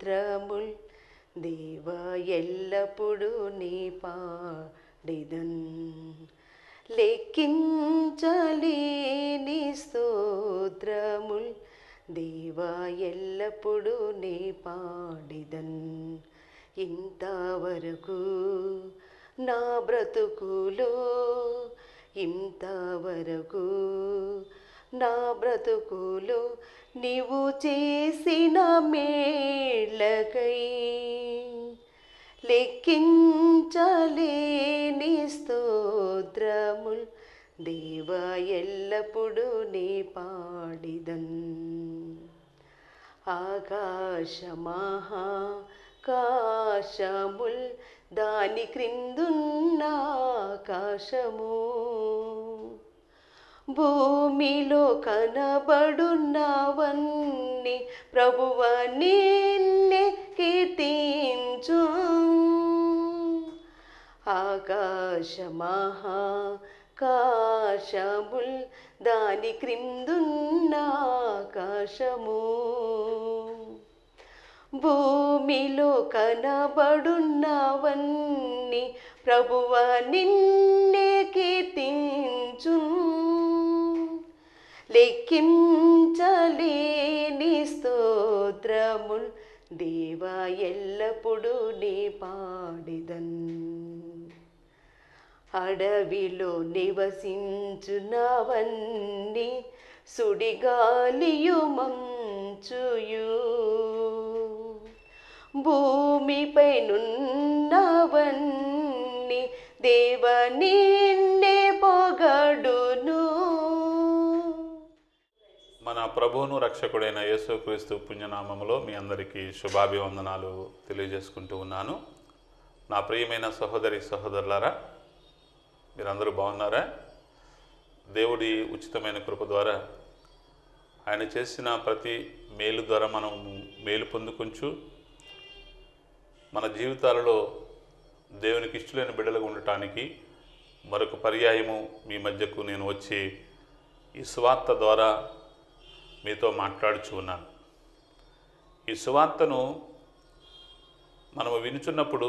స్తోత్రముల్ దేవా ఎల్లప్పుడూ నీ పాడిదన్ లెక్కించలేని స్తోత్రముల్ దేవా ఎల్లప్పుడూ నీ పాడిదన్ ఇంతవరకు నా బ్రతుకులో ఇంతవరకు నా బ్రతుకులో నీవు చేసిన మేళ్ళకై లెక్కించలేని స్తోత్రముల్ దేవా ఎల్లప్పుడూ నీ పాడిదన్ ఆకాశమహా కాశముల్ దాని క్రిందున్న ఆకాశము భూమిలో కనబడున్నవన్నీ ప్రభువ నిన్నే కీర్తించు ఆకాశమహా కాశముల్ దాని క్రిందున్న ఆకాశము భూమిలో కనబడున్నవన్నీ ప్రభువ నిన్నే కీర్తించు లెక్కించలేని స్తోత్రముల్ దేవా ఎల్లప్పుడూ నీ పాడిదన్ అడవిలో నివసించునవన్నీ సుడిగాలియు మంచుయు భూమిపై నున్నవన్నీ దేవ నిన్నే పొగడును మన ప్రభువును రక్షకుడైన యేసుక్రీస్తు పుణ్యనామములో మీ అందరికీ శుభాభివందనాలు తెలియజేసుకుంటూ ఉన్నాను నా ప్రియమైన సహోదరి సహోదరులారా మీరందరూ బాగున్నారా దేవుడి ఉచితమైన కృప ద్వారా ఆయన చేసిన ప్రతి మేలు ద్వారా మనం మేలు పొందుకొంచు మన జీవితాలలో దేవునికి ఇష్టలైన బిడ్డలుగా ఉండటానికి మరొక పర్యాయము మీ మధ్యకు నేను వచ్చి ఈ సువార్త ద్వారా మీతో మాట్లాడుచు ఉన్నాను ఈ సువార్తను మనము వినుచున్నప్పుడు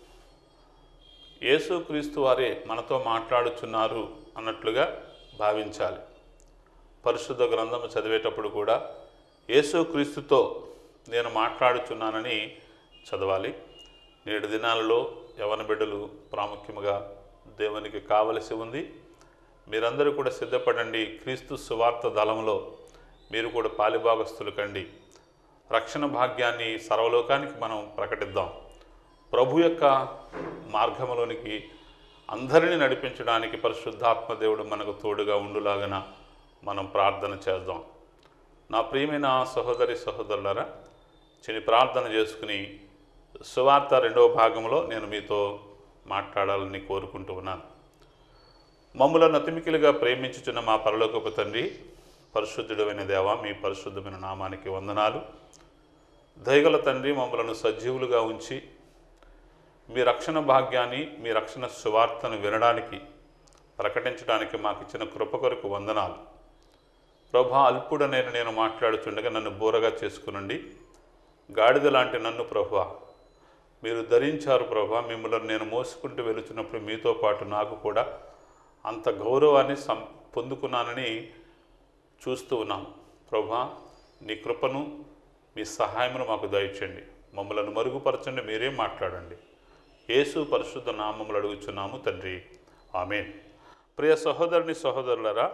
యేసుక్రీస్తు వారే మనతో మాట్లాడుచున్నారు అన్నట్లుగా భావించాలి పరిశుద్ధ గ్రంథము చదివేటప్పుడు కూడా యేసుక్రీస్తుతో నేను మాట్లాడుచున్నానని చదవాలి నేడు దినాలలో యవన బిడ్డలు ప్రాముఖ్యముగా దేవునికి కావలసి ఉంది మీరందరూ కూడా సిద్ధపడండి క్రీస్తు సువార్త దళంలో మీరు కూడా పాలిభాగస్తులు కండి రక్షణ భాగ్యాన్ని సర్వలోకానికి మనం ప్రకటిద్దాం ప్రభు యొక్క మార్గంలోనికి అందరినీ నడిపించడానికి పరిశుద్ధాత్మ దేవుడు మనకు తోడుగా ఉండులాగన మనం ప్రార్థన చేద్దాం నా ప్రియమైన సహోదరి సహోదరులరా చిని ప్రార్థన చేసుకుని సువార్త రెండవ భాగంలో నేను మీతో మాట్లాడాలని కోరుకుంటూ ఉన్నాను మమ్ములను అతిమికిలుగా ప్రేమించుచున్న మా పరలోకపు తండ్రి పరిశుద్ధుడమైన దేవ మీ పరిశుద్ధమైన నామానికి వందనాలు దయగల తండ్రి మమ్మలను సజీవులుగా ఉంచి మీ రక్షణ భాగ్యాన్ని మీ రక్షణ సువార్తను వినడానికి ప్రకటించడానికి మాకు ఇచ్చిన కృప కొరకు వందనాలు ప్రభా అల్పుడనైన నేను మాట్లాడుచుండగా నన్ను బోరగా చేసుకునండి గాడిద లాంటి నన్ను ప్రభా మీరు ధరించారు ప్రభా మిమ్మల్ని నేను మోసుకుంటూ వెళుతున్నప్పుడు మీతో పాటు నాకు కూడా అంత గౌరవాన్ని సం పొందుకున్నానని చూస్తూ ఉన్నాం ప్రభా నీ కృపను మీ సహాయమును మాకు దయచండి మమ్మలను మరుగుపరచండి మీరే మాట్లాడండి యేసు పరిశుద్ధ నామములు అడుగుచున్నాము తండ్రి ఆమెన్ ప్రియ సహోదరుని సహోదరులరా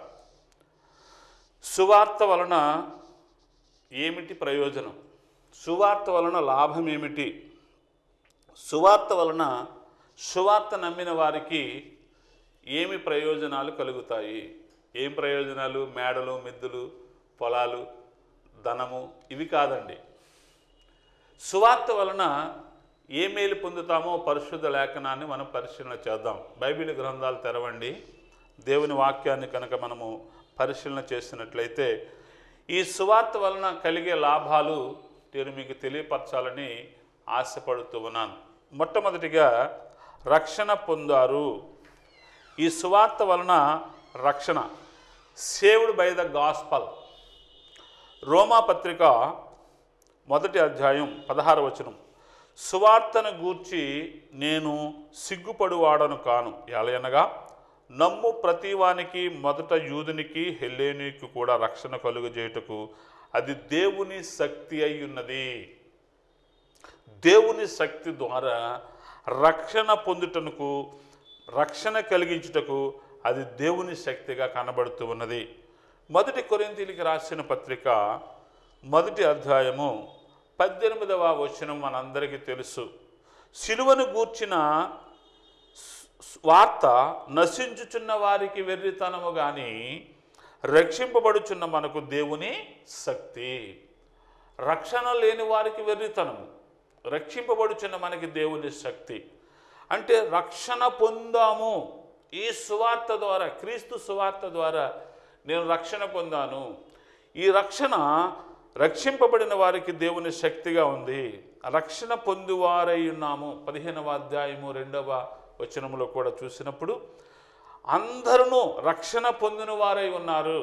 సువార్త వలన ఏమిటి ప్రయోజనం సువార్త వలన లాభం ఏమిటి సువార్త వలన సువార్త నమ్మిన వారికి ఏమి ప్రయోజనాలు కలుగుతాయి ఏం ప్రయోజనాలు మేడలు మిద్దులు పొలాలు ధనము ఇవి కాదండి సువార్త వలన ఏ మేలు పొందుతామో పరిశుద్ధ లేఖనాన్ని మనం పరిశీలన చేద్దాం బైబిల్ గ్రంథాలు తెరవండి దేవుని వాక్యాన్ని కనుక మనము పరిశీలన చేసినట్లయితే ఈ సువార్త వలన కలిగే లాభాలు నేను మీకు తెలియపరచాలని ఆశపడుతూ ఉన్నాను మొట్టమొదటిగా రక్షణ పొందారు ఈ సువార్త వలన రక్షణ సేవ్డ్ బై ద గాస్పల్ రోమా పత్రిక మొదటి అధ్యాయం పదహార వచనం సువార్తను గూర్చి నేను సిగ్గుపడువాడను కాను ఎలయనగా నమ్ము ప్రతివానికి మొదట యూదునికి హెల్లేనికి కూడా రక్షణ కలుగజేయుటకు అది దేవుని శక్తి అయి ఉన్నది దేవుని శక్తి ద్వారా రక్షణ పొందుటకు రక్షణ కలిగించుటకు అది దేవుని శక్తిగా కనబడుతూ ఉన్నది మొదటి కొరింతీలికి రాసిన పత్రిక మొదటి అధ్యాయము పద్దెనిమిదవ వచనం మనందరికీ తెలుసు సిలువను గూర్చిన స్- వార్త నశించుచున్న వారికి వెర్రితనము కానీ రక్షింపబడుచున్న మనకు దేవుని శక్తి రక్షణ లేని వారికి వెర్రితనము రక్షింపబడుచున్న మనకి దేవుని శక్తి అంటే రక్షణ పొందాము ఈ సువార్త ద్వారా క్రీస్తు సువార్త ద్వారా నేను రక్షణ పొందాను ఈ రక్షణ రక్షింపబడిన వారికి దేవుని శక్తిగా ఉంది రక్షణ పొందువారై ఉన్నాము పదిహేనవ అధ్యాయము రెండవ వచనములో కూడా చూసినప్పుడు అందరూ రక్షణ పొందిన వారై ఉన్నారు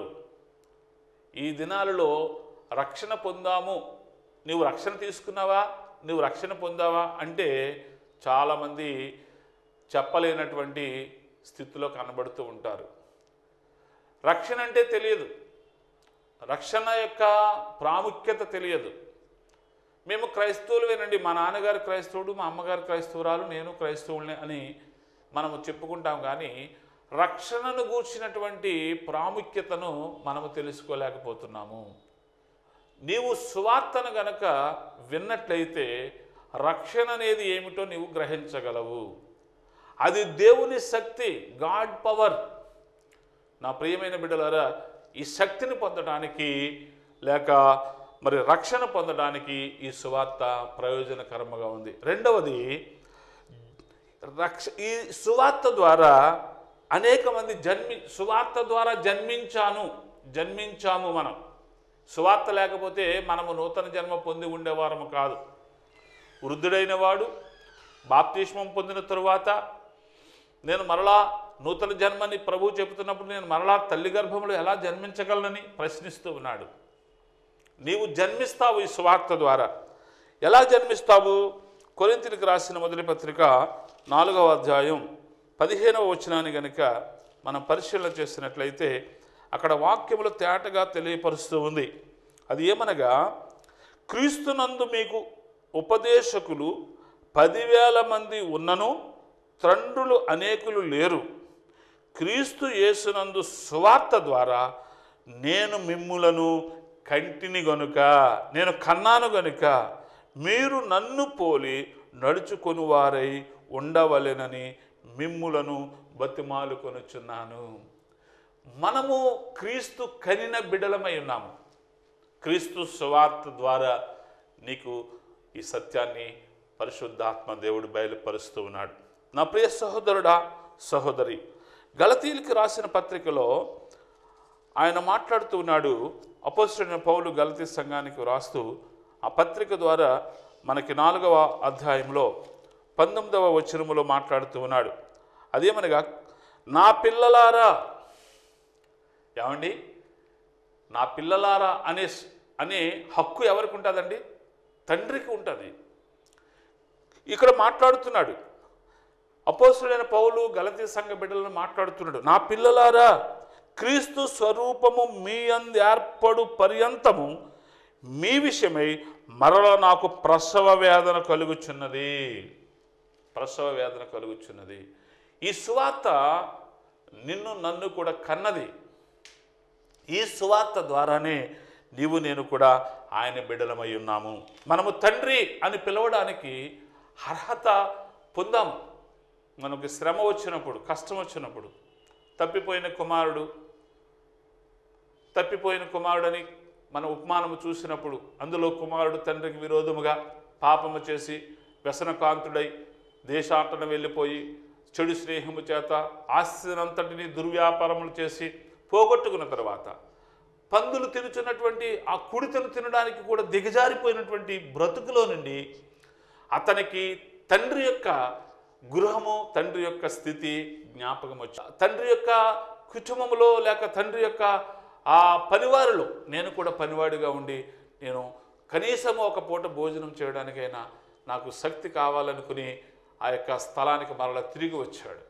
ఈ దినాలలో రక్షణ పొందాము నువ్వు రక్షణ తీసుకున్నావా నువ్వు రక్షణ పొందావా అంటే చాలామంది చెప్పలేనటువంటి స్థితిలో కనబడుతూ ఉంటారు రక్షణ అంటే తెలియదు రక్షణ యొక్క ప్రాముఖ్యత తెలియదు మేము క్రైస్తవులవేనండి మా నాన్నగారు క్రైస్తవుడు మా అమ్మగారు క్రైస్తవురాలు నేను క్రైస్తవులనే అని మనము చెప్పుకుంటాం కానీ రక్షణను గూర్చినటువంటి ప్రాముఖ్యతను మనము తెలుసుకోలేకపోతున్నాము నీవు సువార్తను గనక విన్నట్లయితే రక్షణ అనేది ఏమిటో నీవు గ్రహించగలవు అది దేవుని శక్తి గాడ్ పవర్ నా ప్రియమైన బిడ్డలారా ఈ శక్తిని పొందడానికి లేక మరి రక్షణ పొందడానికి ఈ సువార్త ప్రయోజనకరంగా ఉంది రెండవది రక్ష ఈ సువార్త ద్వారా అనేక మంది జన్మి సువార్త ద్వారా జన్మించాను జన్మించాము మనం సువార్త లేకపోతే మనము నూతన జన్మ పొంది ఉండేవారము కాదు వృద్ధుడైన వాడు బాప్తిష్మం పొందిన తరువాత నేను మరలా నూతన జన్మని ప్రభు చెబుతున్నప్పుడు నేను మరలా తల్లి గర్భంలో ఎలా జన్మించగలనని ప్రశ్నిస్తూ ఉన్నాడు నీవు జన్మిస్తావు ఈ సువార్త ద్వారా ఎలా జన్మిస్తావు కొరింతికి రాసిన మొదటి పత్రిక నాలుగవ అధ్యాయం పదిహేనవ వచనాన్ని గనుక మనం పరిశీలన చేసినట్లయితే అక్కడ వాక్యములు తేటగా తెలియపరుస్తూ ఉంది అది ఏమనగా క్రీస్తునందు మీకు ఉపదేశకులు పదివేల మంది ఉన్నను తండ్రులు అనేకులు లేరు క్రీస్తు యేసునందు సువార్త ద్వారా నేను మిమ్ములను కంటిని గనుక నేను కన్నాను గనుక మీరు నన్ను పోలి నడుచుకొని వారై ఉండవలెనని మిమ్ములను బతిమాలుకొనుచున్నాను మనము క్రీస్తు కనిన బిడలమై ఉన్నాము క్రీస్తు సువార్త ద్వారా నీకు ఈ సత్యాన్ని పరిశుద్ధాత్మ దేవుడు బయలుపరుస్తూ ఉన్నాడు నా ప్రియ సహోదరుడా సహోదరి గలతీలకి రాసిన పత్రికలో ఆయన మాట్లాడుతూ ఉన్నాడు అపోజిట్ పౌలు గలతీ సంఘానికి రాస్తూ ఆ పత్రిక ద్వారా మనకి నాలుగవ అధ్యాయంలో పంతొమ్మిదవ వచనములో మాట్లాడుతూ ఉన్నాడు అదేమనగా నా పిల్లలారా ఏమండి నా పిల్లలారా అనే అనే హక్కు ఎవరికి ఉంటుందండి తండ్రికి ఉంటుంది ఇక్కడ మాట్లాడుతున్నాడు అపోసుడైన పౌలు గలతీ సంఘ బిడ్డలను మాట్లాడుతున్నాడు నా పిల్లలారా క్రీస్తు స్వరూపము మీ అందు ఏర్పడు పర్యంతము మీ విషయమై మరల నాకు ప్రసవ వేదన కలుగుచున్నది ప్రసవ వేదన కలుగుచున్నది ఈ సువార్త నిన్ను నన్ను కూడా కన్నది ఈ సువార్త ద్వారానే నీవు నేను కూడా ఆయన బిడ్డలమై ఉన్నాము మనము తండ్రి అని పిలవడానికి అర్హత పొందాము మనకు శ్రమ వచ్చినప్పుడు కష్టం వచ్చినప్పుడు తప్పిపోయిన కుమారుడు తప్పిపోయిన కుమారుడని మన ఉపమానము చూసినప్పుడు అందులో కుమారుడు తండ్రికి విరోధముగా పాపము చేసి వ్యసనకాంతుడై దేశాటన వెళ్ళిపోయి చెడు స్నేహము చేత ఆస్తినంతటిని దుర్వ్యాపారములు చేసి పోగొట్టుకున్న తర్వాత పందులు తినుచున్నటువంటి ఆ కుడితను తినడానికి కూడా దిగజారిపోయినటువంటి బ్రతుకులో నుండి అతనికి తండ్రి యొక్క గృహము తండ్రి యొక్క స్థితి జ్ఞాపకం వచ్చి తండ్రి యొక్క కుటుంబంలో లేక తండ్రి యొక్క ఆ పనివారిలో నేను కూడా పనివాడిగా ఉండి నేను కనీసం ఒక పూట భోజనం చేయడానికైనా నాకు శక్తి కావాలనుకుని ఆ యొక్క స్థలానికి మరలా తిరిగి వచ్చాడు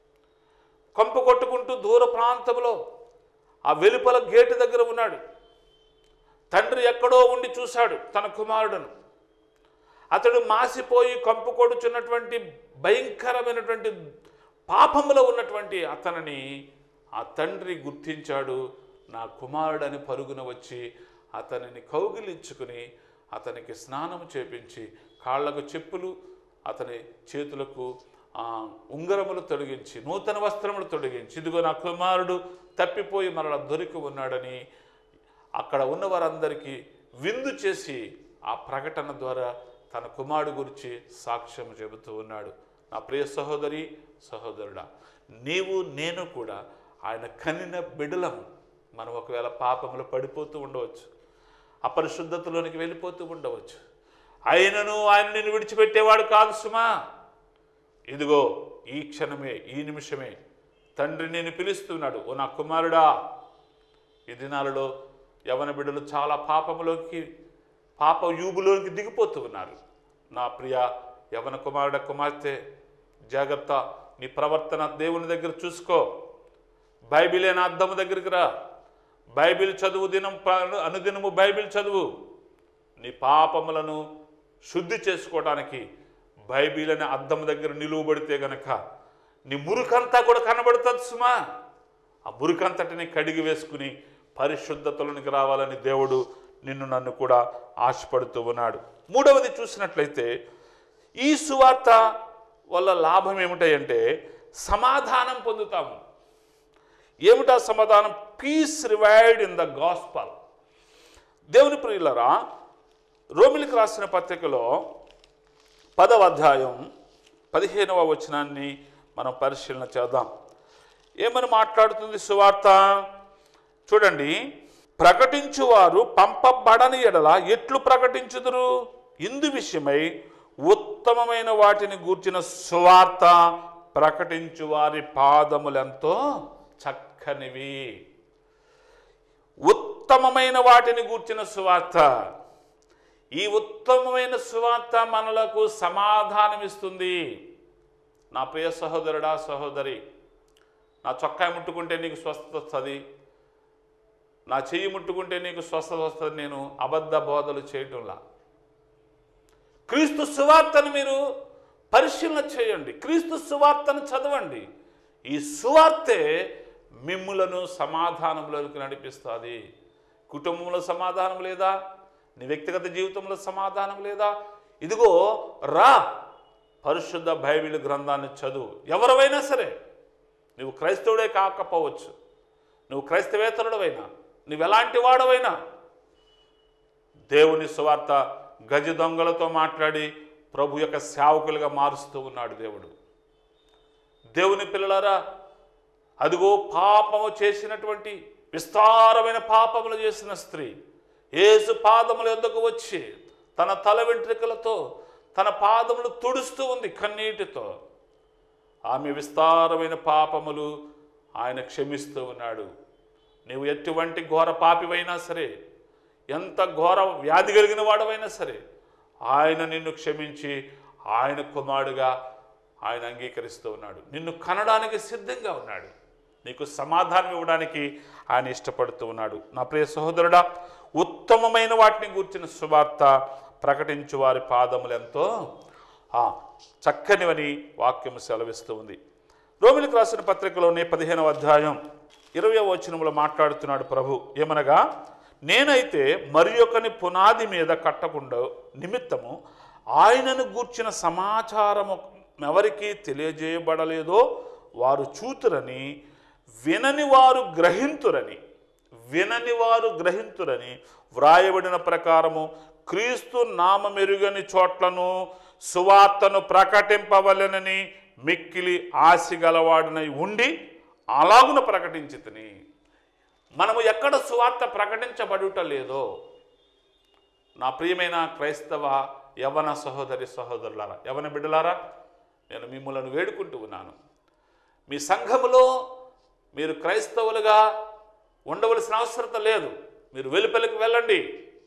కంపు కొట్టుకుంటూ దూర ప్రాంతంలో ఆ వెలుపల గేటు దగ్గర ఉన్నాడు తండ్రి ఎక్కడో ఉండి చూశాడు తన కుమారుడును అతడు మాసిపోయి కంపు కొడుచున్నటువంటి భయంకరమైనటువంటి పాపములో ఉన్నటువంటి అతనిని ఆ తండ్రి గుర్తించాడు నా కుమారుడని పరుగున వచ్చి అతనిని కౌగిలించుకుని అతనికి స్నానం చేపించి కాళ్ళకు చెప్పులు అతని చేతులకు ఆ, ఉంగరములు తొలగించి నూతన వస్త్రములు తొలగించి ఇదిగో నా కుమారుడు తప్పిపోయి మరలా దొరికి ఉన్నాడని అక్కడ ఉన్న వారందరికీ విందు చేసి ఆ ప్రకటన ద్వారా తన కుమారుడు గురించి సాక్ష్యం చెబుతూ ఉన్నాడు నా ప్రియ సహోదరి సహోదరుడా నీవు నేను కూడా ఆయన కనిన బిడలము మనం ఒకవేళ పాపములు పడిపోతూ ఉండవచ్చు అపరిశుద్ధతలోనికి వెళ్ళిపోతూ ఉండవచ్చు ఆయనను ఆయన నిన్ను విడిచిపెట్టేవాడు కాదు సుమా ఇదిగో ఈ క్షణమే ఈ నిమిషమే తండ్రి నేను పిలుస్తున్నాడు ఓ నా కుమారుడా ఈ దినాలలో యవన బిడ్డలు చాలా పాపములోకి పాప యూబులోకి దిగిపోతూ ఉన్నారు నా ప్రియ యవన కుమారుడ కుమార్తె జాగ్రత్త నీ ప్రవర్తన దేవుని దగ్గర చూసుకో బైబిల్ అనే అద్దము దగ్గరికి రా బైబిల్ చదువు దినం ప్ర- అనుదినము బైబిల్ చదువు నీ పాపములను శుద్ధి చేసుకోవడానికి బైబిల్ అనే అద్దం దగ్గర నిలువబడితే గనక నీ మురుకంతా కూడా కనబడుతుంది సుమా ఆ మురికంతటిని కడిగి వేసుకుని పరిశుద్ధతలోనికి రావాలని దేవుడు నిన్ను నన్ను కూడా ఆశపడుతూ ఉన్నాడు మూడవది చూసినట్లయితే ఈ సువార్త వల్ల లాభం ఏమిటాయంటే సమాధానం పొందుతాము ఏమిటా సమాధానం peace revealed in the gospel దేవుని ప్రియులరా రోమిలికి రాసిన పత్రికలో పదవ అధ్యాయం పదిహేనవ వచనాన్ని మనం పరిశీలన చేద్దాం ఏమని మాట్లాడుతుంది సువార్త చూడండి ప్రకటించువారు పంపబడని ఎడల ఎట్లు ప్రకటించుదురు ఇందు విషయమై ఉత్తమమైన వాటిని గూర్చిన సువార్త ప్రకటించు వారి పాదములెంతో చక్కనివి ఉత్తమమైన వాటిని గూర్చిన సువార్త ఈ ఉత్తమమైన సువార్త మనలకు సమాధానమిస్తుంది నా ప్రియ సహోదరుడా సహోదరి నా చొక్కాయి ముట్టుకుంటే నీకు స్వస్థత వస్తుంది నా చెయ్యి ముట్టుకుంటే నీకు స్వస్థత వస్తుంది నేను అబద్ధ బోధలు చేయటంలా క్రీస్తు సువార్తను మీరు పరిశీలన చేయండి క్రీస్తు సువార్తను చదవండి ఈ సువార్తే మిమ్ములను సమాధానంలోకి నడిపిస్తుంది కుటుంబంలో సమాధానం లేదా నీ వ్యక్తిగత జీవితంలో సమాధానం లేదా ఇదిగో రా పరిశుద్ధ బైబిల్ గ్రంథాన్ని చదువు ఎవరివైనా సరే నువ్వు క్రైస్తవుడే కాకపోవచ్చు నువ్వు క్రైస్తవేతరుడవైనా నువ్వు ఎలాంటి వాడవైనా దేవుని సువార్త గజ దొంగలతో మాట్లాడి ప్రభు యొక్క సేవకులుగా మారుస్తూ ఉన్నాడు దేవుడు దేవుని పిల్లలారా అదిగో పాపము చేసినటువంటి విస్తారమైన పాపములు చేసిన స్త్రీ యేసు పాదముల యొద్దకు వచ్చి తన తల వెంట్రుకలతో తన పాదములు తుడుస్తూ ఉంది కన్నీటితో ఆమె విస్తారమైన పాపములు ఆయన క్షమిస్తూ ఉన్నాడు నీవు ఎటువంటి ఘోర పాపివైనా సరే ఎంత ఘోర వ్యాధి కలిగిన వాడవైనా సరే ఆయన నిన్ను క్షమించి ఆయన కుమారుడుగా ఆయన అంగీకరిస్తూ ఉన్నాడు నిన్ను కనడానికి సిద్ధంగా ఉన్నాడు నీకు సమాధానం ఇవ్వడానికి ఆయన ఇష్టపడుతూ ఉన్నాడు నా ప్రియ సహోదరుడా ఉత్తమమైన వాటిని గూర్చిన శుభార్త ప్రకటించు వారి పాదములు ఎంతో ఆ, చక్కనివని వాక్యం సెలవిస్తూ ఉంది రోమిలకు రాసిన పత్రికలోని పదిహేనవ అధ్యాయం ఇరవై వచనంలో మాట్లాడుతున్నాడు ప్రభు ఏమనగా నేనైతే మరి ఒకని పునాది మీద కట్టకుండా నిమిత్తము ఆయనను గూర్చిన సమాచారము ఎవరికి తెలియజేయబడలేదో వారు చూతురని వినని వారు గ్రహింతురని వినని వారు గ్రహింతురని వ్రాయబడిన ప్రకారము క్రీస్తు నామమెరుగని చోట్లను సువార్తను ప్రకటింపవలెనని మిక్కిలి ఆశగలవాడనై ఉండి అలాగున ప్రకటించితిని మనము ఎక్కడ సువార్త ప్రకటించబడుట లేదో నా ప్రియమైన క్రైస్తవ యవన సహోదరి సహోదరులారా యవన బిడ్డలారా నేను మిమ్మల్ని వేడుకుంటూ ఉన్నాను మీ సంఘములో మీరు క్రైస్తవులుగా ఉండవలసిన అవసరత లేదు మీరు వెలుపలికి వెళ్ళండి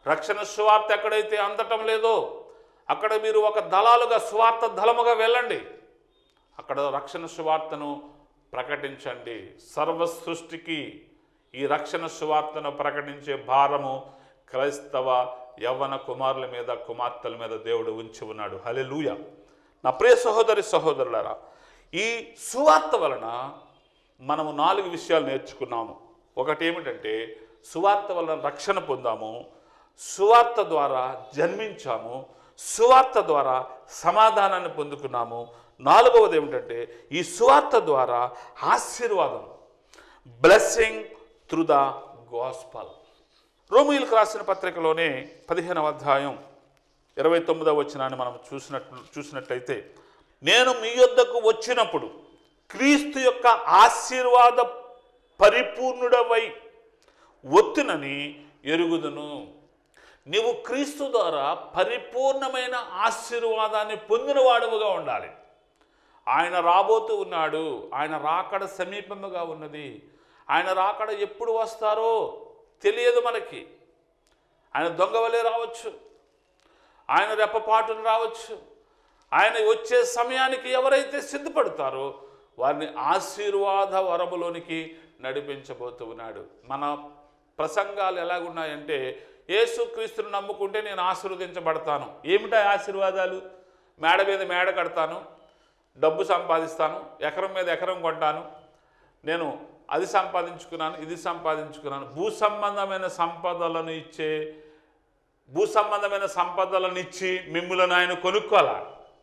రక్షణ సువార్త ఎక్కడైతే అందటం లేదో అక్కడ మీరు ఒక దళాలుగా సువార్త దళముగా వెళ్ళండి అక్కడ రక్షణ సువార్తను ప్రకటించండి సర్వ సృష్టికి ఈ రక్షణ సువార్తను ప్రకటించే భారము క్రైస్తవ యవ్వన కుమారుల మీద కుమార్తెల మీద దేవుడు ఉంచి ఉన్నాడు హలెలూయ నా ప్రియ సహోదరి సహోదరులారా ఈ సువార్త వలన మనము నాలుగు విషయాలు నేర్చుకున్నాము ఒకటి ఏమిటంటే సువార్త వలన రక్షణ పొందాము సువార్త ద్వారా జన్మించాము సువార్త ద్వారా సమాధానాన్ని పొందుకున్నాము నాలుగవది ఏమిటంటే ఈ సువార్త ద్వారా ఆశీర్వాదం బ్లెస్సింగ్ త్రూ ద గాస్పల్ రోమిలకు రాసిన పత్రికలోనే పదిహేనవ అధ్యాయం ఇరవై తొమ్మిదవ వచనాన్ని మనం చూసినట్లు చూసినట్లయితే నేను మీ యొద్దకు వచ్చినప్పుడు క్రీస్తు యొక్క ఆశీర్వాద పరిపూర్ణుడవై ఒత్తునని ఎరుగుదును నీవు క్రీస్తు ద్వారా పరిపూర్ణమైన ఆశీర్వాదాన్ని పొందినవాడుగా ఉండాలి ఆయన రాబోతూ ఉన్నాడు ఆయన రాకడ సమీపముగా ఉన్నది ఆయన రాకడ ఎప్పుడు వస్తారో తెలియదు మనకి ఆయన దొంగ వలె రావచ్చు ఆయన రెప్పపాటును రావచ్చు ఆయన వచ్చే సమయానికి ఎవరైతే సిద్ధపడతారో వారిని ఆశీర్వాద వరములోనికి నడిపించబోతూ ఉన్నాడు మన ప్రసంగాలు ఎలాగున్నాయంటే యేసుక్రీస్తుని నమ్ముకుంటే నేను ఆశీర్వదించబడతాను ఏమిటా ఆశీర్వాదాలు మేడ మీద మేడ కడతాను డబ్బు సంపాదిస్తాను ఎకరం మీద ఎకరం కొంటాను నేను అది సంపాదించుకున్నాను ఇది సంపాదించుకున్నాను భూ సంబంధమైన సంపదలను ఇచ్చే భూ సంబంధమైన సంపదలను ఇచ్చి మిమ్ములను ఆయన కొనుక్కోవాలా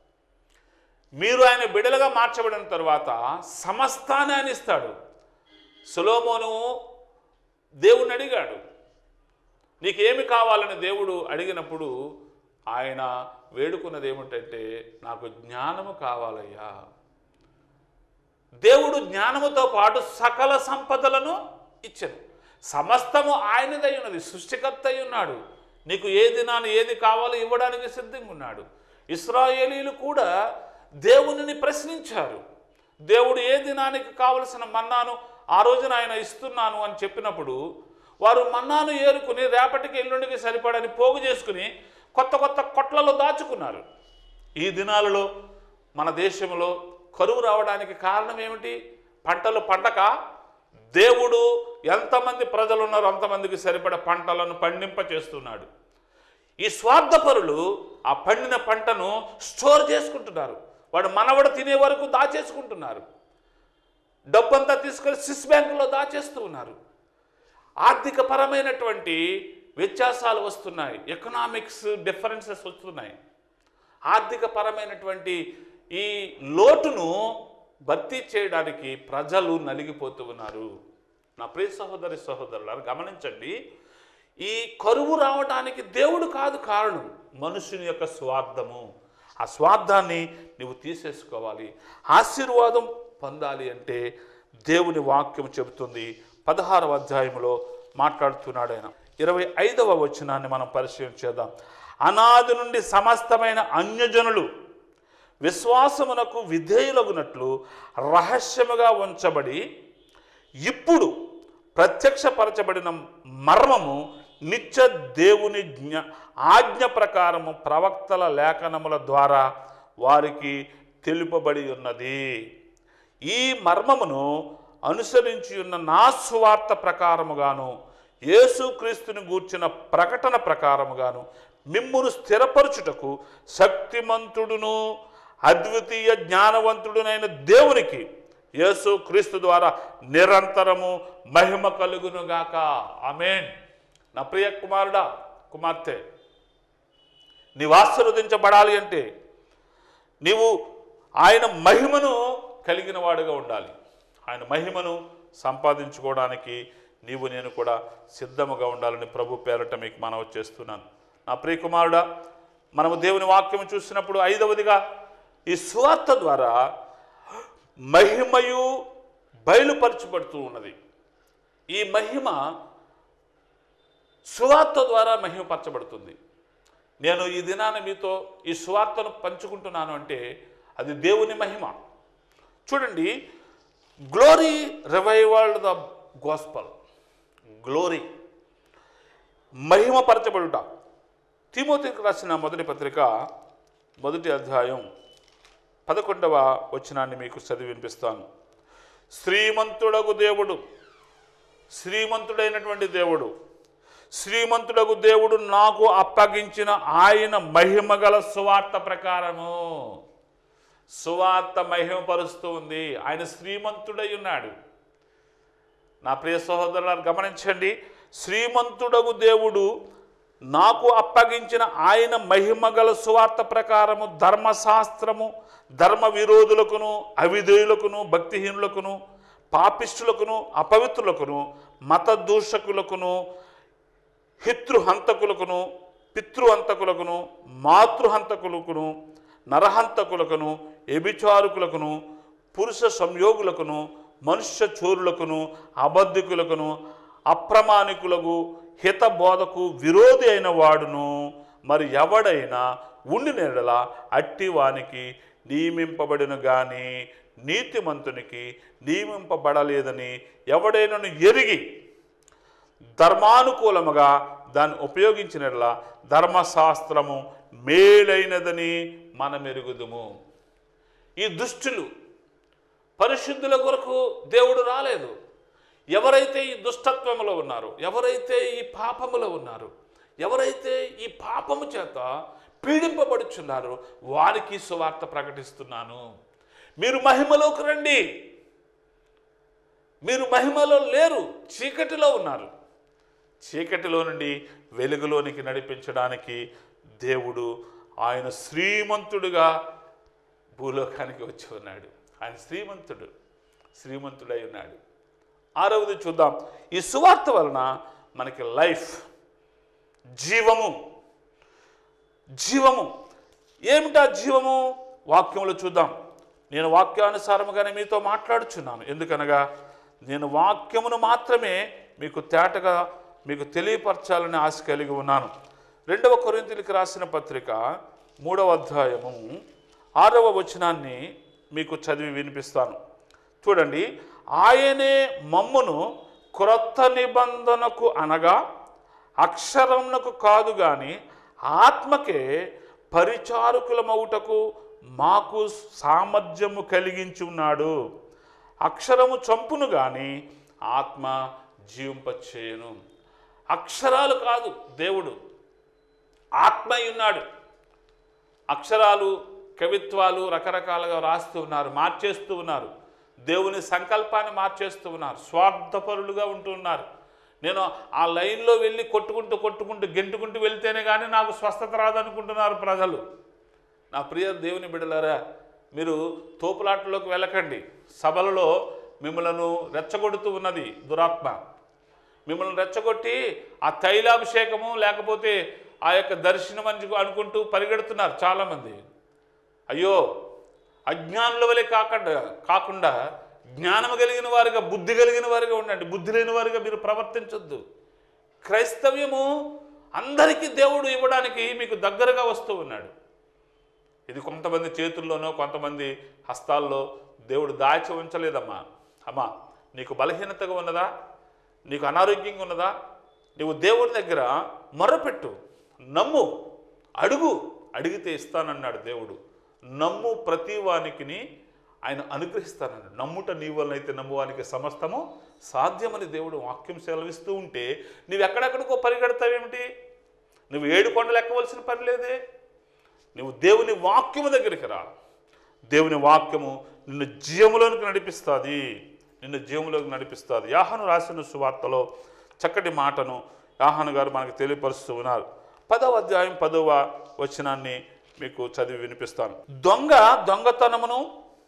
మీరు ఆయన బిడలుగా మార్చబడిన తర్వాత సమస్తాన్ని ఆయన ఇస్తాడు సులోమోను దేవుణ్ణి అడిగాడు నీకేమి కావాలని దేవుడు అడిగినప్పుడు ఆయన వేడుకున్నది ఏమిటంటే నాకు జ్ఞానము కావాలయ్యా దేవుడు జ్ఞానముతో పాటు సకల సంపదలను ఇచ్చాను సమస్తము ఆయనదై ఉన్నది సృష్టికర్త అయి ఉన్నాడు నీకు ఏ దినాన్ని ఏది కావాలో ఇవ్వడానికి సిద్ధంగా ఉన్నాడు ఇస్రాయేలీలు కూడా దేవునిని ప్రశ్నించారు దేవుడు ఏ దినానికి కావలసిన మన్నాను ఆ రోజున ఆయన ఇస్తున్నాను అని చెప్పినప్పుడు వారు మన్నాను ఏరుకుని రేపటికి ఎల్లుండికి సరిపడని పోగు చేసుకుని కొత్త కొత్త కొట్లలో దాచుకున్నారు ఈ దినాలలో మన దేశంలో కరువు రావడానికి కారణం ఏమిటి పంటలు పండక దేవుడు ఎంతమంది ప్రజలు ఉన్నారో అంతమందికి సరిపడ పంటలను పండింప చేస్తున్నాడు ఈ స్వార్థపరులు ఆ పండిన పంటను స్టోర్ చేసుకుంటున్నారు వాడు మనవడు తినే వరకు దాచేసుకుంటున్నారు డబ్బంతా తీసుకొని స్విస్ బ్యాంకులో దాచేస్తూ ఉన్నారు ఆర్థిక పరమైనటువంటి వ్యత్యాసాలు వస్తున్నాయి ఎకనామిక్స్ డిఫరెన్సెస్ వస్తున్నాయి ఆర్థిక పరమైనటువంటి ఈ లోటును భర్తీ చేయడానికి ప్రజలు నలిగిపోతూ ఉన్నారు నా ప్రియ సహోదరి సహోదరులారు గమనించండి ఈ కరువు రావడానికి దేవుడు కాదు కారణం మనుషుని యొక్క స్వార్థము ఆ స్వార్థాన్ని నువ్వు తీసేసుకోవాలి ఆశీర్వాదం పొందాలి అంటే దేవుని వాక్యం చెబుతుంది పదహారవ అధ్యాయంలో మాట్లాడుతున్నాడు ఆయన ఇరవై ఐదవ వచనాన్ని మనం పరిశీలన చేద్దాం అనాది నుండి సమస్తమైన అన్యజనులు విశ్వాసమునకు విధేయులగునట్లు రహస్యముగా ఉంచబడి ఇప్పుడు ప్రత్యక్షపరచబడిన మర్మము నిత్య దేవుని జ్ఞ ఆజ్ఞ ప్రకారము ప్రవక్తల లేఖనముల ద్వారా వారికి తెలుపబడి ఉన్నది ఈ మర్మమును అనుసరించి ఉన్న నా సువార్త ప్రకారముగాను యేసుక్రీస్తుని గూర్చిన ప్రకటన ప్రకారముగాను మిమ్మును స్థిరపరచుటకు శక్తిమంతుడును అద్వితీయ జ్ఞానవంతుడునైన దేవునికి యేసు క్రీస్తు ద్వారా నిరంతరము మహిమ కలుగునుగాక ఆమేన్ నా ప్రియ కుమారుడా కుమార్తె నీవు ఆశీర్వదించబడాలి అంటే నీవు ఆయన మహిమను కలిగిన వాడుగా ఉండాలి ఆయన మహిమను సంపాదించుకోవడానికి నీవు నేను కూడా సిద్ధముగా ఉండాలని ప్రభు పేరట మీకు మనవి చేస్తున్నాను నా ప్రియ కుమారుడా మనము దేవుని వాక్యం చూసినప్పుడు ఐదవదిగా ఈ సువార్త ద్వారా మహిమయు బయలుపరచబడుతూ ఉన్నది ఈ మహిమ సువార్త ద్వారా మహిమపరచబడుతుంది నేను ఈ దినాన మీతో ఈ సువార్తను పంచుకుంటున్నాను అంటే అది దేవుని మహిమ చూడండి glory revealed the gospel glory మహిమపరచబడుట తిమోతికి రాసిన మొదటి పత్రిక మొదటి అధ్యాయం పదకొండవ వచనాన్ని మీకు చదివి వినిపిస్తాను శ్రీమంతుడగు దేవుడు శ్రీమంతుడైనటువంటి దేవుడు శ్రీమంతుడగు దేవుడు నాకు అప్పగించిన ఆయన మహిమగల సువార్త ప్రకారము సువార్త మహిమపరుస్తూ ఉంది ఆయన శ్రీమంతుడై ఉన్నాడు నా ప్రియ సహోదరులను గమనించండి శ్రీమంతుడగు దేవుడు నాకు అప్పగించిన ఆయన మహిమగల సువార్త ప్రకారము ధర్మశాస్త్రము ధర్మ విరోధులకును అవిధేయులకును భక్తిహీనులకును పాపిష్టులకును అపవిత్రులకును మత దూషకులకును హితృహంతకులకును పితృహంతకులకును మాతృహంతకులకును నరహంతకులకును ఎబిచారుకులకును పురుష సంయోగులకును మనుష్య చోరులకును అబద్ధికులకును అప్రమాణికులకు హితబోధకు విరోధి అయిన వాడును మరి ఎవడైనా ఉండి నెడల అట్టివానికి నియమింపబడిన గాని నీతిమంతునికి నియమింపబడలేదని ఎవడైనను ఎరిగి ధర్మానుకూలముగా దాన్ని ఉపయోగించినట్లా ధర్మశాస్త్రము మేలైనదని మనం ఎరుగుదుము ఈ దుష్టులు పరిశుద్ధుల కొరకు దేవుడు రాలేదు ఎవరైతే ఈ దుష్టత్వములో ఉన్నారు ఎవరైతే ఈ పాపములో ఉన్నారు ఎవరైతే ఈ పాపము చేత పీడింపబడుచున్నారో వారికి సువార్త ప్రకటిస్తున్నాను మీరు మహిమలోకి రండి మీరు మహిమలో లేరు చీకటిలో ఉన్నారు చీకటిలో నుండి వెలుగులోనికి నడిపించడానికి దేవుడు ఆయన శ్రీమంతుడుగా భూలోకానికి వచ్చి ఉన్నాడు ఆయన శ్రీమంతుడు శ్రీమంతుడై ఉన్నాడు ఆరవది చూద్దాం ఈ సువార్త వలన మనకి లైఫ్ జీవము జీవము ఏమిటా జీవము వాక్యములు చూద్దాం నేను వాక్యానుసారముగానే మీతో మాట్లాడుచున్నాను ఎందుకనగా నేను వాక్యమును మాత్రమే మీకు తేటగా మీకు తెలియపరచాలని ఆశ కలిగి ఉన్నాను రెండవ కొరింతలకు రాసిన పత్రిక మూడవ అధ్యాయము ఆరవ వచనాన్ని మీకు చదివి వినిపిస్తాను చూడండి ఆయనే మమ్మును క్రొత్త నిబంధనకు అనగా అక్షరమునకు కాదు గాని ఆత్మకే పరిచారకులమవుటకు మాకు సామర్థ్యము కలిగించి ఉన్నాడు అక్షరము చంపును గాని ఆత్మ జీవింపచేయను అక్షరాలు కాదు దేవుడు ఆత్మ అయి ఉన్నాడు అక్షరాలు కవిత్వాలు రకరకాలుగా రాస్తూ ఉన్నారు మార్చేస్తూ ఉన్నారు దేవుని సంకల్పాన్ని మార్చేస్తూ ఉన్నారు స్వార్థపరులుగా ఉంటూ ఉన్నారు నేను ఆ లైన్లో వెళ్ళి కొట్టుకుంటూ కొట్టుకుంటూ గెంటుకుంటూ వెళ్తేనే కానీ నాకు స్వస్థత రాదనుకుంటున్నారు ప్రజలు నా ప్రియ దేవుని బిడ్డలారా మీరు తోపులాటలోకి వెళ్ళకండి సభలలో మిమ్మలను రెచ్చగొడుతూ ఉన్నది దురాత్మ మిమ్మల్ని రెచ్చగొట్టి ఆ తైలాభిషేకము లేకపోతే ఆ యొక్క దర్శనం అని అనుకుంటూ పరిగెడుతున్నారు చాలామంది అయ్యో అజ్ఞానుల వలె కాకుండా కాకుండా జ్ఞానము కలిగిన వారుగా బుద్ధి కలిగిన వారుగా ఉండండి బుద్ధి లేని వారుగా మీరు ప్రవర్తించొద్దు క్రైస్తవ్యము అందరికీ దేవుడు ఇవ్వడానికి మీకు దగ్గరగా వస్తూ ఉన్నాడు ఇది కొంతమంది చేతుల్లోనో కొంతమంది హస్తాల్లో దేవుడు దాచి ఉంచలేదమ్మా అమ్మా నీకు బలహీనతగా ఉన్నదా నీకు అనారోగ్యంగా ఉన్నదా నీవు దేవుడి దగ్గర మొరపెట్టు నమ్ము అడుగు అడిగితే ఇస్తానన్నాడు దేవుడు నమ్ము ప్రతి వానికిని ఆయన అనుగ్రహిస్తానన్నాడు నమ్ముట నీ వలనైతే నమ్మువానికి సమస్తము సాధ్యమని దేవుడు వాక్యం సెలవిస్తూ ఉంటే నువ్వు ఎక్కడెక్కడికో పరిగెడతావేమిటి నువ్వు ఏడు కొండలు ఎక్కవలసిన పని లేదే నువ్వు దేవుని వాక్యము దగ్గరికి రా దేవుని వాక్యము నిన్ను జీవములోనికి నడిపిస్తుంది నిన్ను జీవములోకి నడిపిస్తుంది యాహను రాసిన సువార్తలో చక్కటి మాటను యాహను గారు మనకు తెలియపరుస్తూ ఉన్నారు పదవ అధ్యాయం పదవ వచనాన్ని మీకు చదివి వినిపిస్తాను దొంగ దొంగతనమును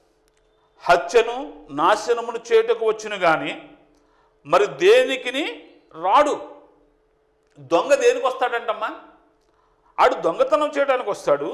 హత్యను నాశనమును చేటుకు వచ్చును కానీ మరి దేనికిని రాడు దొంగ దేనికి వస్తాడంటమ్మా ఆడు దొంగతనం చేయడానికి వస్తాడు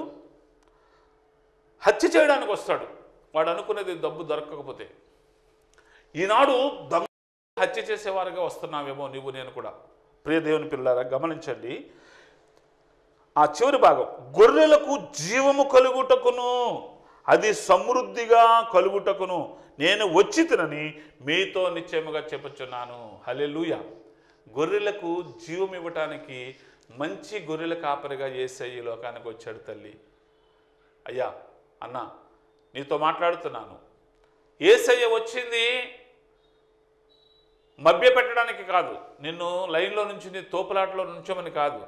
హత్య చేయడానికి వస్తాడు వాడు అనుకునేది డబ్బు దొరకకపోతే ఈనాడు దొంగ హత్య చేసేవారుగా వస్తున్నావేమో నువ్వు నేను కూడా ప్రియ దేవుని పిల్లారా గమనించండి ఆ చివరి భాగం గొర్రెలకు జీవము కలుగుటకును అది సమృద్ధిగా కలుగుటకును నేను వచ్చి తినని మీతో నిశ్చయముగా చెప్పుచున్నాను హలెలుయ గొర్రెలకు జీవం ఇవ్వటానికి మంచి గొర్రెల కాపరిగా ఏసై ఈ లోకానికి వచ్చాడు తల్లి అయ్యా అన్న నీతో మాట్లాడుతున్నాను ఏసయ్య వచ్చింది మభ్య పెట్టడానికి కాదు నిన్ను లైన్లో నుంచి నీ తోపులాటలో నుంచోమని కాదు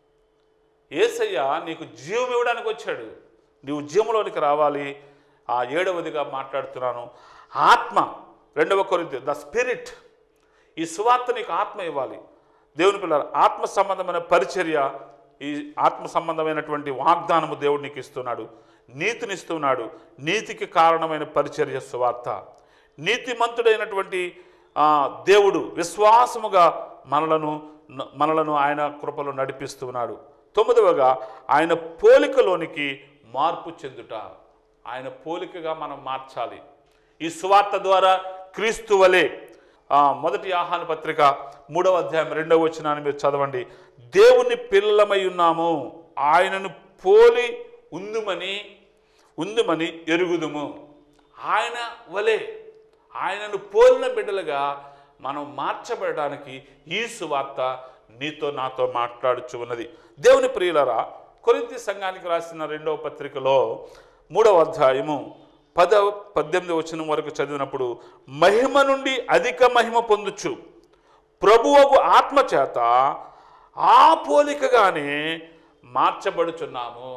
ఏసయ్య నీకు జీవం ఇవ్వడానికి వచ్చాడు నీవు జీవంలోనికి రావాలి ఆ ఏడవదిగా మాట్లాడుతున్నాను ఆత్మ రెండవ కొరింథీ ద స్పిరిట్ ఈ సువార్త నీకు ఆత్మ ఇవ్వాలి దేవుని పిల్లలు ఆత్మ సంబంధమైన పరిచర్య ఈ ఆత్మ సంబంధమైనటువంటి వాగ్దానము దేవుడు నీకు ఇస్తున్నాడు నీతినిస్తున్నాడు నీతికి కారణమైన పరిచర్య సువార్త నీతిమంతుడైనటువంటి ఆ, దేవుడు విశ్వాసముగా మనలను మనలను ఆయన కృపలో నడిపిస్తున్నాడు తొమ్మిదవగా ఆయన పోలికలోనికి మార్పు చెందుట ఆయన పోలికగా మనం మార్చాలి ఈ సువార్త ద్వారా క్రీస్తు వలె ఆ, మొదటి ఆహ్వాన పత్రిక మూడవ అధ్యాయం రెండవ వచనాన్ని మీరు చదవండి దేవుని పిల్లలమై ఉన్నాము ఆయనను పోలి ఉందుమని ఉందుమని ఎరుగుదుము ఆయన వలె ఆయనను పోలిన బిడ్డలుగా మనం మార్చబడడానికి ఈ సువార్త నీతో నాతో మాట్లాడుచు ఉన్నది దేవుని ప్రియులరా కొరింతి సంఘానికి రాసిన రెండవ పత్రికలో మూడవ అధ్యాయము పద పద్దెనిమిది వచనం వరకు చదివినప్పుడు మహిమ నుండి అధిక మహిమ పొందుచు ప్రభువకు ఆత్మ చేత ఆ పోలికగానే మార్చబడుచున్నాము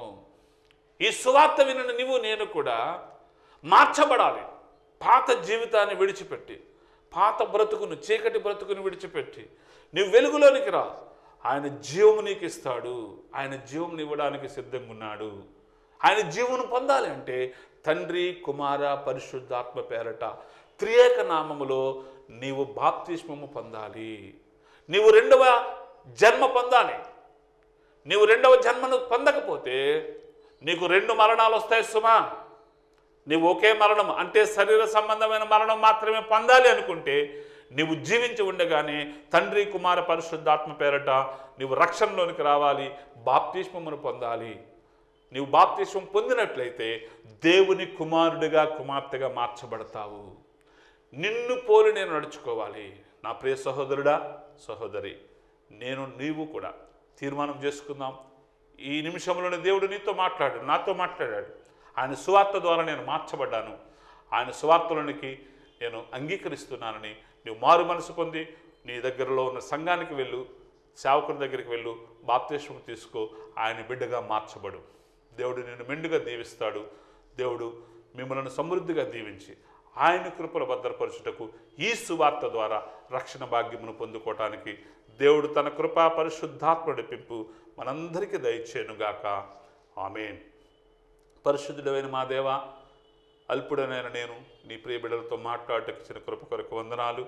ఈ సువార్త వినిన నీవు నేను కూడా మార్చబడాలి పాత జీవితాన్ని విడిచిపెట్టి పాత బ్రతుకును చీకటి బ్రతుకును విడిచిపెట్టి నువ్వు వెలుగులోనికి రా ఆయన జీవము నీకు ఇస్తాడు ఆయన జీవమును ఇవ్వడానికి సిద్ధంగా ఉన్నాడు ఆయన జీవమును పొందాలి అంటే తండ్రి కుమార పరిశుద్ధాత్మ పేరట త్రియేక నామములో నీవు బాప్తిస్మము పొందాలి నీవు రెండవ జన్మ పొందాలి నీవు రెండవ జన్మను పొందకపోతే నీకు రెండు మరణాలు వస్తాయి సుమా నీవు ఒకే మరణం అంటే శరీర సంబంధమైన మరణం మాత్రమే పొందాలి అనుకుంటే నీవు జీవించి ఉండగానే తండ్రి కుమార పరిశుద్ధాత్మ పేరట నీవు రక్షణలోనికి రావాలి బాప్తిష్మమును పొందాలి నీవు బాప్తిష్మం పొందినట్లయితే దేవుని కుమారుడిగా కుమార్తెగా మార్చబడతావు నిన్ను పోలి నేను నడుచుకోవాలి నా ప్రియ సహోదరుడా సహోదరి నేను నీవు కూడా తీర్మానం చేసుకుందాం ఈ నిమిషంలోనే దేవుడు నీతో మాట్లాడు నాతో మాట్లాడాడు ఆయన సువార్త ద్వారా నేను మార్చబడ్డాను ఆయన సువార్తలోనికి నేను అంగీకరిస్తున్నానని నువ్వు మారు మనసు పొంది నీ దగ్గరలో ఉన్న సంఘానికి వెళ్ళు సేవకుని దగ్గరికి వెళ్ళు బాప్తీష్మం తీసుకో ఆయన బిడ్డగా మార్చబడు దేవుడు నిన్ను మెండుగా దీవిస్తాడు దేవుడు మిమ్మల్ని సమృద్ధిగా దీవించి ఆయన కృపల భద్రపరచుటకు ఈ సువార్త ద్వారా రక్షణ భాగ్యమును పొందుకోవటానికి దేవుడు తన కృపా పరిశుద్ధాత్మ నడిపింపు మనందరికీ దయచేనుగాక ఆమెన్ పరిశుద్ధుడైన మా దేవ అల్పుడనైన నేను నీ ప్రియ బిడ్డలతో మాట్లాడటకు ఇచ్చిన కృప కొరకు వందనాలు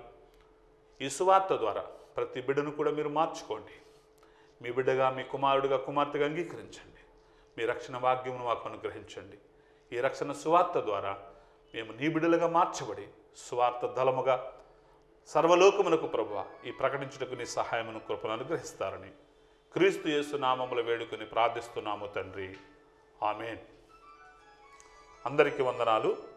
ఈ సువార్త ద్వారా ప్రతి బిడ్డను కూడా మీరు మార్చుకోండి మీ బిడ్డగా మీ కుమారుడిగా కుమార్తెగా అంగీకరించండి మీ రక్షణ భాగ్యమును మాకు అనుగ్రహించండి ఈ రక్షణ సువార్త ద్వారా మేము నీ బిడ్డలుగా మార్చబడి సువార్త దళముగా సర్వలోకమునకు ప్రభువ ఈ ప్రకటించుటకు నీ సహాయమును కృపను అనుగ్రహిస్తారని క్రీస్తు యేసు నామముల వేడుకొని ప్రార్థిస్తున్నాము తండ్రి ఆమెన్ అందరికీ వందనాలు